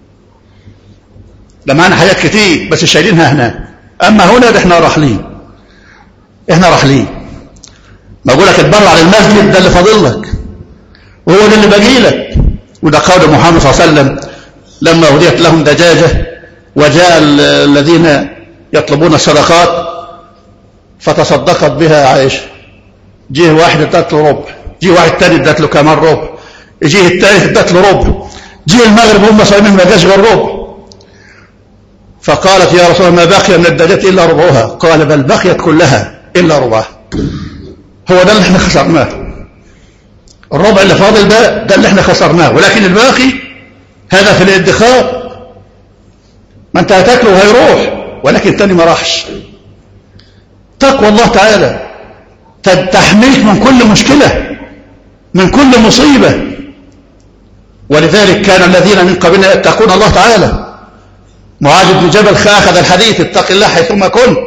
ده معنا حاجات كتير بس شايلينها هناك اما هنا ده احنا راحلين احنا راحلين ما اقول لك اتبرع للمسجد ده اللي فاضل لك وهو ده اللي باقي لك وده قول محمد صلى الله عليه وسلم لما هديت لهم دجاجة وجاء الذين يطلبون الصدقات فتصدقت بها عائشة جيه واحد ادت له ربع جيه واحد تاني ادت له كمان ربع جيه التالت ادت له ربع جيه المغرب هم صايمين ما جاش غير ربع فقالت يا رسول الله ما بقي من الدجاجات الا ربعها قال بل بقيت كلها الا ربعها هو ده اللي احنا خسرناه الربع اللي فاضل ده ده اللي احنا خسرناه ولكن الباقي هذا في الادخار ما انت هتاكله وهيروح ولكن تاني ما راحش تقوى الله تعالى تحميك من كل مشكلة من كل مصيبة ولذلك كان الذين من قبلنا يتقون الله تعالى معاذ بن جبل أخذ الحديث اتق الله حيثما كنت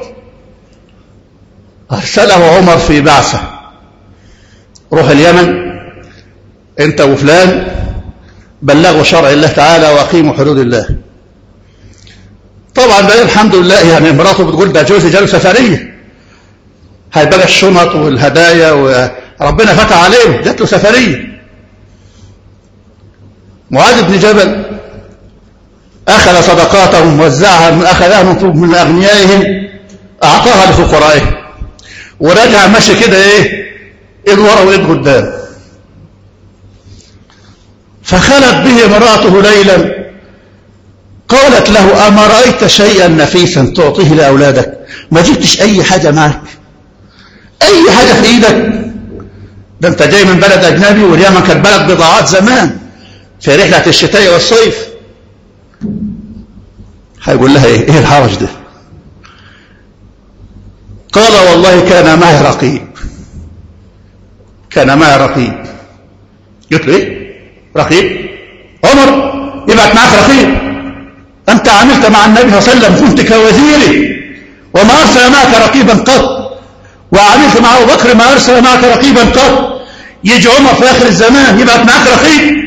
أرسله عمر في بعثة روح اليمن انت وفلان بلغوا شرع الله تعالى واقيموا حدود الله طبعا بقى الحمد لله يعني مراته بتقول ده جوزي جاله سفريه هيبقى الشنط والهدايا وربنا فتح عليه جات له سفريه معاذ بن جبل اخذ صدقاتهم وزعها اخذها من من اغنيائهم اعطاها لفقرائهم ورجع ماشي كده ايه ايد ورا وايد قدام فخلت به امراته ليلا قالت له أما رأيت شيئا نفيسا تعطيه لأولادك ما جبتش أي حاجة معك أي حاجة في إيدك ده أنت جاي من بلد أجنبي واليمن كانت بلد بضاعات زمان في رحلة الشتاء والصيف هيقول لها إيه, إيه الحرج ده قال والله كان معي رقيب كان معي رقيب قلت له إيه رقيب عمر يبعت معك رقيب أنت عملت مع النبي صلى الله عليه وسلم كنت كوزيره وما أرسل معك رقيبا قط وعملت مع أبو بكر ما أرسل معك رقيبا قط يجي عمر في آخر الزمان يبعت معك رقيب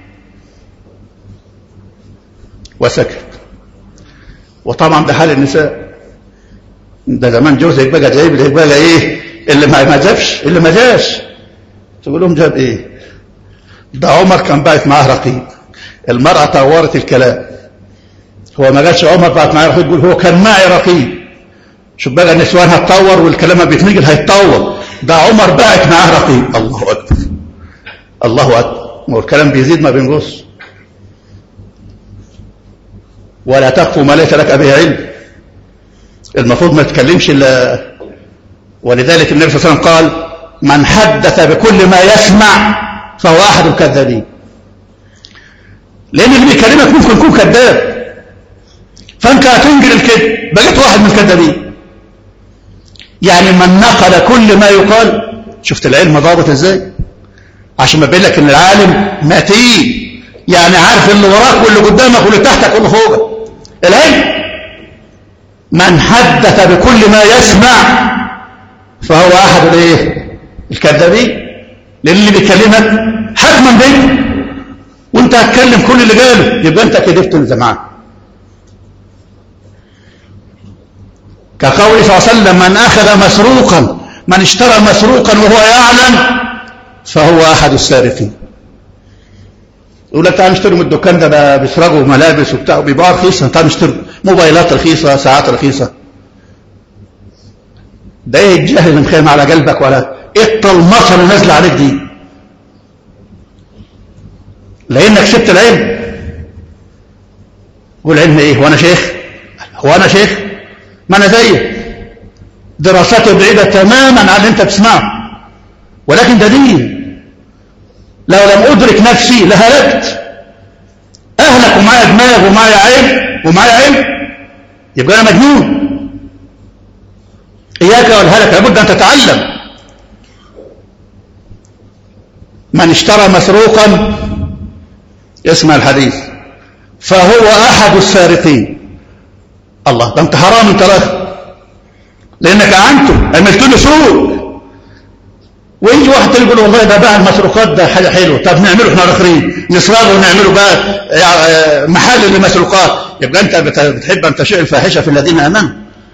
وسكت وطبعا ده حال النساء ده زمان جوزك بقى جايب لك بقى ايه اللي ما جابش اللي ما جاش تقول لهم جاب ايه ده عمر كان باعت معاه رقيب المرأة طورت الكلام هو ما جاتش عمر بعت معاه رقيب يقول هو كان معي رقيب شوف بقى النسوان هتطور والكلام ما بيتنقل هيتطور ده عمر باعت معاه رقيب الله اكبر الله اكبر ما الكلام بيزيد ما بينقص ولا تقف ما ليس لك به علم المفروض ما تتكلمش الا ولذلك النبي صلى الله عليه وسلم قال من حدث بكل ما يسمع فهو احد الكذابين لان اللي بيكلمك ممكن يكون كذاب فانت هتنجل الكذب بقيت واحد من الكذابين يعني من نقل كل ما يقال شفت العلم ضابط ازاي عشان ما بين لك ان العالم متين يعني عارف اللي وراك واللي قدامك واللي تحتك واللي فوقك العلم من حدث بكل ما يسمع فهو احد الايه الكذابين لان اللي بيكلمك حتما بيك وانت هتكلم كل اللي قاله يبقى انت كذبت انت معاه كقول صلى الله عليه وسلم من اخذ مسروقا من اشترى مسروقا وهو يعلم فهو احد السارقين يقول لك تعال نشتري من الدكان ده بيسرقوا ملابس وبتاع بيبقى رخيصه تعال نشتري موبايلات رخيصه ساعات رخيصه ده ايه الجهل اللي مخيم على قلبك ولا ايه الطلمصه اللي نازله عليك دي لانك سبت العلم والعلم ايه وانا شيخ هو انا شيخ ما انا زيك دراساتي بعيده تماما عن اللي انت بتسمعه ولكن ده دين لو لم ادرك نفسي لهلكت اهلك ومعايا دماغ ومعايا علم ومعايا علم يبقى انا مجنون اياك والهلك لابد ان تتعلم من اشترى مسروقا اسمع الحديث فهو أحد السارقين الله ده انت حرام انت راجل لانك عنته عملت له سوء ويجي واحد تاني يقول والله ده بقى المسروقات ده حاجه حلوه طب نعمله احنا الاخرين نصرفه ونعمله بقى محل للمسروقات يبقى انت بتحب ان تشيع الفاحشه في الذين امنوا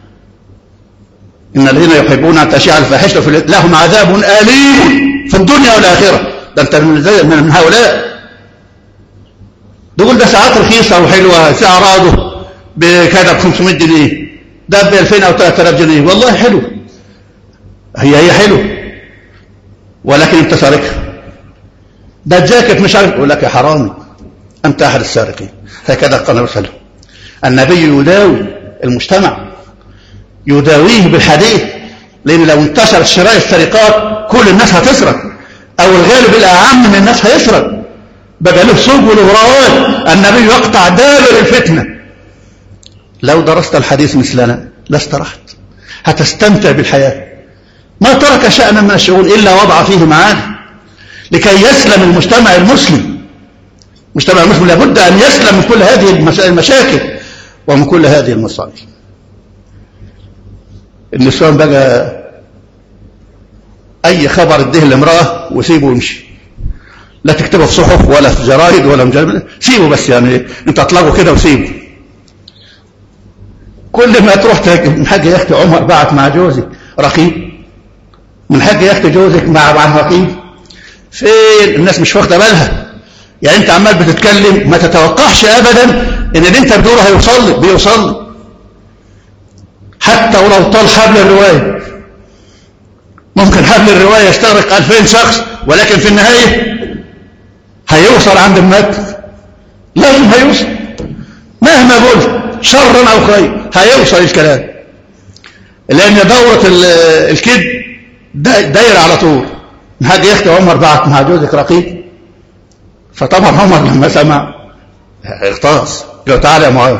ان الذين يحبون ان تشيع الفاحشه في لهم عذاب اليم في الدنيا والاخره ده انت من, من هؤلاء تقول ده ساعات رخيصه وحلوه سعر عراضه بكذا ب 500 جنيه ده ب 2000 او 3000 جنيه والله حلو هي هي حلو ولكن انت سارقها ده الجاكيت مش عارف يقول لك يا حرامي انت احد السارقين هكذا قال الرسول النبي يداوي المجتمع يداويه بالحديث لان لو انتشرت شراء السرقات كل الناس هتسرق او الغالب الاعم من الناس هيسرق بقى له سوق وله رواج النبي يقطع دابر الفتنه لو درست الحديث مثلنا لاسترحت هتستمتع بالحياه ما ترك شأنا من الشؤون إلا وضع فيه معاني لكي يسلم المجتمع المسلم المجتمع المسلم لابد أن يسلم من كل هذه المشاكل ومن كل هذه المصائب النسوان بقى أي خبر اديه لامرأة وسيبه ويمشي لا تكتبه في صحف ولا في جرايد ولا مجرد سيبه بس يعني انت اطلقه كده وسيبه كل ما تروح من حاجة يا اختي عمر بعت مع جوزي رقيب من حاجة يا اختي جوزك مع مع رقيب فين الناس مش واخده بالها يعني انت عمال بتتكلم ما تتوقعش ابدا ان اللي انت بتقوله هيوصل لك بيوصل لك حتى ولو طال حبل الروايه ممكن حبل الروايه يستغرق 2000 شخص ولكن في النهايه هيوصل عند المتن لازم هيوصل مهما قلت شرا او خير هيوصل الكلام لان دوره الكذب دايره على طول حاجه يا اختي عمر بعت مع جوزك رقيق فطبعا عمر لما سمع اغتاظ قال تعالى يا معاذ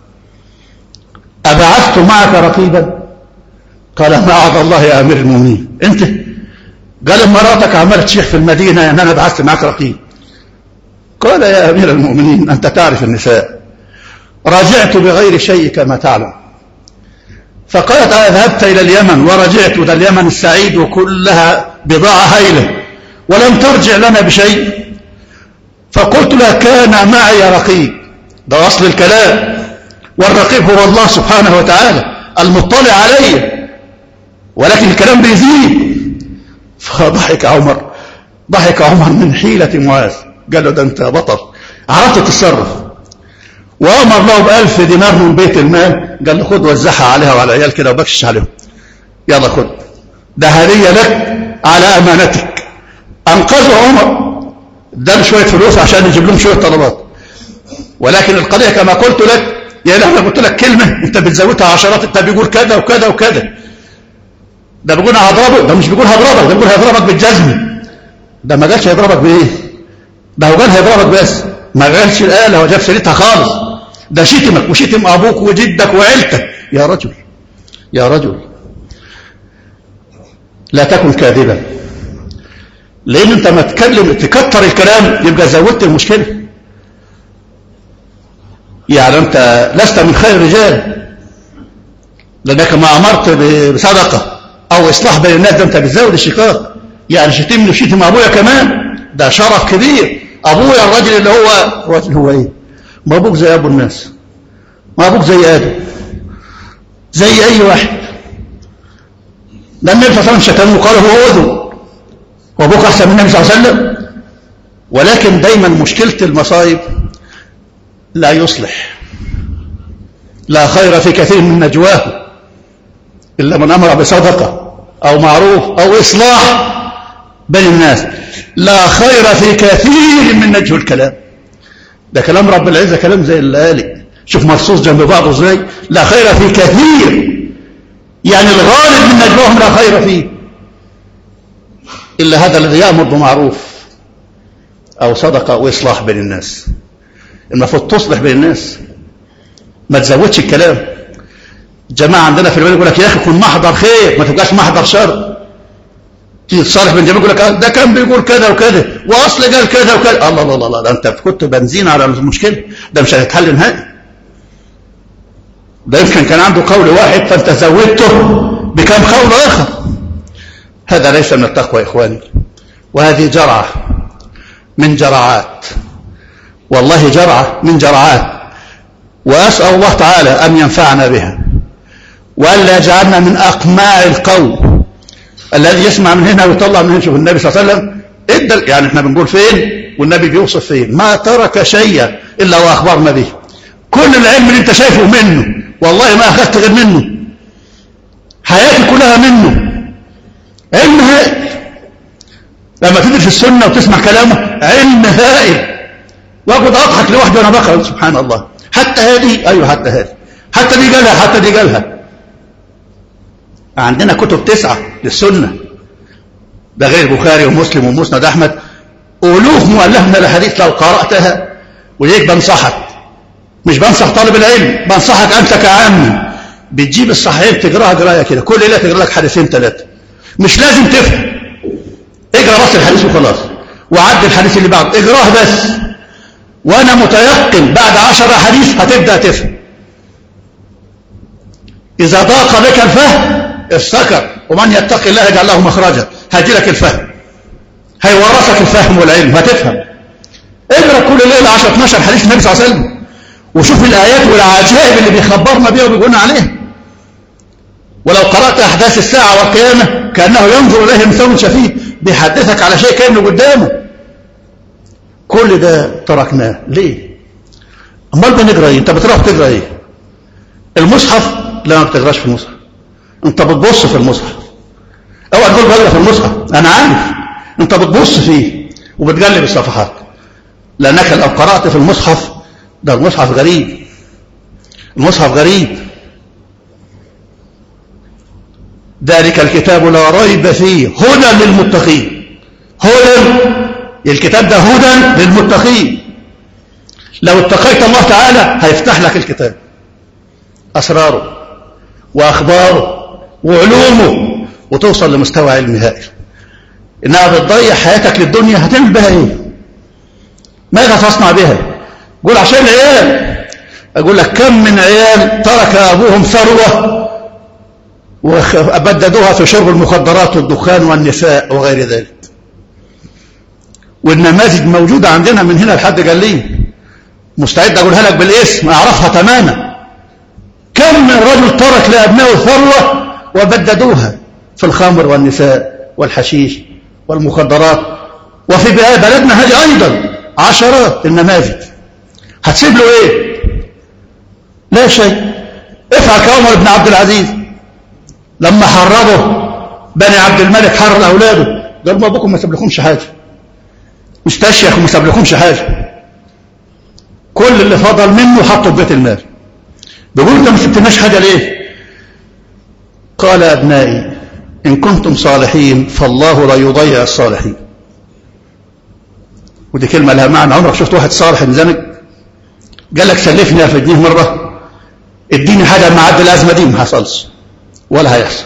أبعثت معك رقيبا قال معاذ الله يا أمير المؤمنين أنت قال مراتك عمالة تشيخ في المدينة أن أنا بعثت معك رقيب قال يا أمير المؤمنين أنت تعرف النساء راجعت بغير شيء كما تعلم فقالت ذهبت إلى اليمن ورجعت إلى اليمن السعيد وكلها بضاعة هائلة ولم ترجع لنا بشيء فقلت لها كان معي رقيب ده أصل الكلام والرقيب هو الله سبحانه وتعالى المطلع علي ولكن الكلام بيزيد فضحك عمر ضحك عمر من حيلة معاذ قال له ده انت بطل عرفت تتصرف وامر له بألف دينار من بيت المال قال له خد وزعها عليها وعلى العيال كده وبكشش عليهم يلا خد ده هدية لك على أمانتك أنقذه عمر اداله شوية فلوس عشان يجيب لهم شوية طلبات ولكن القضية كما قلت لك يا لو قلت لك كلمة انت بتزودها عشرات انت بيقول كذا وكذا وكذا ده بيقول هضربه ده مش بيقول هضربك ده بيقول هيضربك بالجزم ده ما قالش هيضربك بايه ده هو قال هيضربك بس ما قالش الآلة هو جاب سيرتها خالص ده شتمك وشتم أبوك وجدك وعيلتك يا رجل يا رجل لا تكن كاذبا لأن أنت ما تكلم تكتر الكلام يبقى زودت المشكلة يعني أنت لست من خير الرجال لأنك ما أمرت بصدقة أو إصلاح بين الناس ده أنت بتزود الشقاق يعني شتمني وشتم أبويا كمان ده شرف كبير أبويا الراجل اللي هو الراجل هو إيه ما أبوك زي أبو الناس ما أبوك زي آدم زي أي واحد لأن النبي صلى الله عليه وسلم شتمه وقال هو أذن وأبوك أحسن من النبي صلى الله عليه وسلم ولكن دايما مشكلة المصايب لا يصلح لا خير في كثير من نجواه إلا من أمر بصدقة أو معروف أو إصلاح بين الناس لا خير في كثير من نجوى الكلام ده كلام رب العزة كلام زي اللي قالي شوف مرصوص جنب بعضه ازاي لا خير في كثير يعني الغالب من نجواهم لا خير فيه إلا هذا الذي يأمر بمعروف أو صدقة أو إصلاح بين الناس المفروض تصلح بين الناس ما تزودش الكلام جماعة عندنا في البلد يقول لك يا أخي كن محضر خير ما تبقاش محضر شر تيجي صالح بن جميل يقول لك ده كان بيقول كذا وكذا واصل قال كذا وكذا الله الله الله, الله ده انت كنت بنزين على المشكله ده مش هيتحل نهائي ده يمكن كان عنده قول واحد فانت زودته بكم قول اخر هذا ليس من التقوى يا اخواني وهذه جرعه من جرعات والله جرعه من جرعات واسال الله تعالى ان ينفعنا بها والا يجعلنا من اقماع القوم الذي يسمع من هنا ويطلع من هنا شوف النبي صلى الله عليه وسلم ادى يعني احنا بنقول فين والنبي بيوصف فين ما ترك شيئا الا واخبرنا به كل العلم اللي انت شايفه منه والله ما اخذت غير منه حياتي كلها منه علم هائل لما تدرس السنه وتسمع كلامه علم هائل واقعد اضحك لوحدي وانا بقرا سبحان الله حتى هذه ايوه حتى هذه حتى دي قالها حتى دي قالها عندنا كتب تسعة للسنة ده غير البخاري ومسلم ومسند أحمد ألوف مؤلفة من الأحاديث لو قرأتها وليك بنصحك مش بنصح طالب العلم بنصحك أنت كعامي بتجيب الصحيحين تقراها قرايه كده كل ليلة تقرا لك حديثين ثلاثة مش لازم تفهم اقرا بس الحديث وخلاص وعد الحديث اللي بعده اقراه بس وانا متيقن بعد عشر حديث هتبدا تفهم اذا ضاق بك الفهم افتكر ومن يتقي الله يجعل له مخرجا هيجي لك الفهم هيورثك الفهم والعلم هتفهم اقرا كل ليله 10 12 حديث النبي صلى الله عليه وسلم وشوف الايات والعجائب اللي بيخبرنا بيها وبيقولنا عليها ولو قرات احداث الساعه والقيامه كانه ينظر اليه مثل شفيه بيحدثك على شيء كانه قدامه كل ده تركناه ليه امال بنقرا ايه انت بتروح تقرا ايه المصحف لا ما بتقراش في المصحف انت بتبص في المصحف اوعى تقول بقرا في المصحف انا عارف انت بتبص فيه وبتقلب الصفحات لانك لو قرات في المصحف ده المصحف غريب المصحف غريب ذلك الكتاب لا ريب فيه هدى للمتقين هدى الكتاب ده هدى للمتقين لو اتقيت الله تعالى هيفتح لك الكتاب أسراره وأخباره وعلومه وتوصل لمستوى علم هائل إنها بتضيع حياتك للدنيا هتعمل بها إيه ماذا تصنع بها قول عشان العيال أقول لك كم من عيال ترك أبوهم ثروة وبددوها في شرب المخدرات والدخان والنساء وغير ذلك والنماذج موجودة عندنا من هنا لحد قال لي مستعد أقولها لك بالاسم أعرفها تماما كم من رجل ترك لأبنائه ثروة وبددوها في الخمر والنساء والحشيش والمخدرات وفي بلدنا هذه أيضا عشرات النماذج هتسيب له ايه لا شيء افعل كعمر بن عبد العزيز لما حرضوا بني عبد الملك حرر اولاده قالوا ما ابوكم ما سابلكمش حاجه مستشيخ وما سابلكمش حاجه كل اللي فضل منه حطه في بيت المال بيقول انت ما سبتناش حاجه ليه قال ابنائي ان كنتم صالحين فالله لا يضيع الصالحين ودي كلمه لها معنى عمرك شفت واحد صالح انزنق قال لك سلفني في جنيه مره اديني حاجه ما عدى الازمه دي ما حصلش ولا هيحصل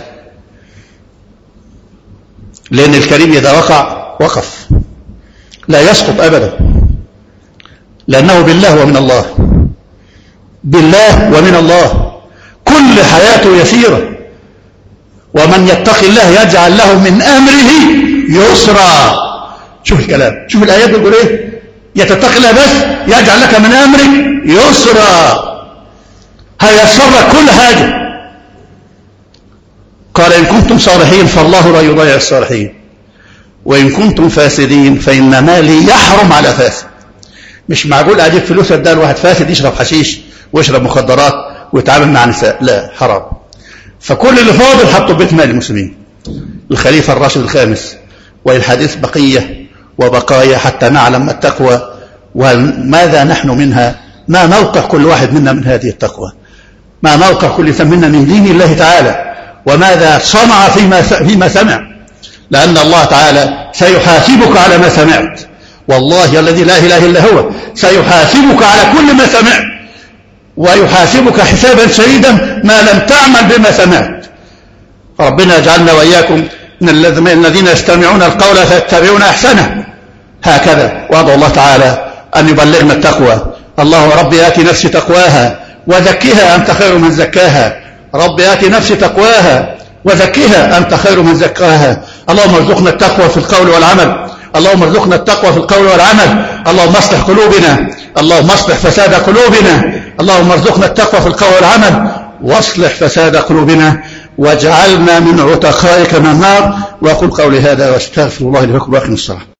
لان الكريم اذا وقع وقف لا يسقط ابدا لانه بالله ومن الله بالله ومن الله كل حياته يسيره ومن يتقي الله يجعل له من امره يسرا شوف الكلام شوف الايات بتقول ايه يتتقي الله بس يجعل لك من امرك يسرا هيسر لك كل حاجه قال ان كنتم صالحين فالله لا يضيع الصالحين وان كنتم فاسدين فان مالي يحرم على فاسد مش معقول اجيب فلوس اديها لواحد فاسد يشرب حشيش ويشرب مخدرات ويتعامل مع نساء لا حرام فكل اللي فاضل حطه بيت مال المسلمين الخليفه الراشد الخامس وللحديث بقيه وبقايا حتى نعلم التقوى وماذا نحن منها ما موقع كل واحد منا من هذه التقوى ما موقع كل منا من دين الله تعالى وماذا صنع فيما فيما سمع لأن الله تعالى سيحاسبك على ما سمعت والله الذي لا إله إلا هو سيحاسبك على كل ما سمعت ويحاسبك حسابا شديدا ما لم تعمل بما سمعت ربنا يجعلنا وإياكم من الذين يستمعون القول فيتبعون أحسنه هكذا وأدعو الله تعالى أن يبلغنا التقوى الله ربي آتي نفسي تقواها وزكها أنت خير من زكاها ربي آتي نفسي تقواها وزكها أنت خير من زكاها اللهم ارزقنا التقوى في القول والعمل اللهم ارزقنا التقوى في القول والعمل اللهم اصلح قلوبنا اللهم اصلح فساد قلوبنا اللهم ارزقنا التقوى في القول والعمل واصلح فساد قلوبنا واجعلنا من عتقائك من النار واقول قولي هذا واستغفر الله لي ولكم واقم الصلاه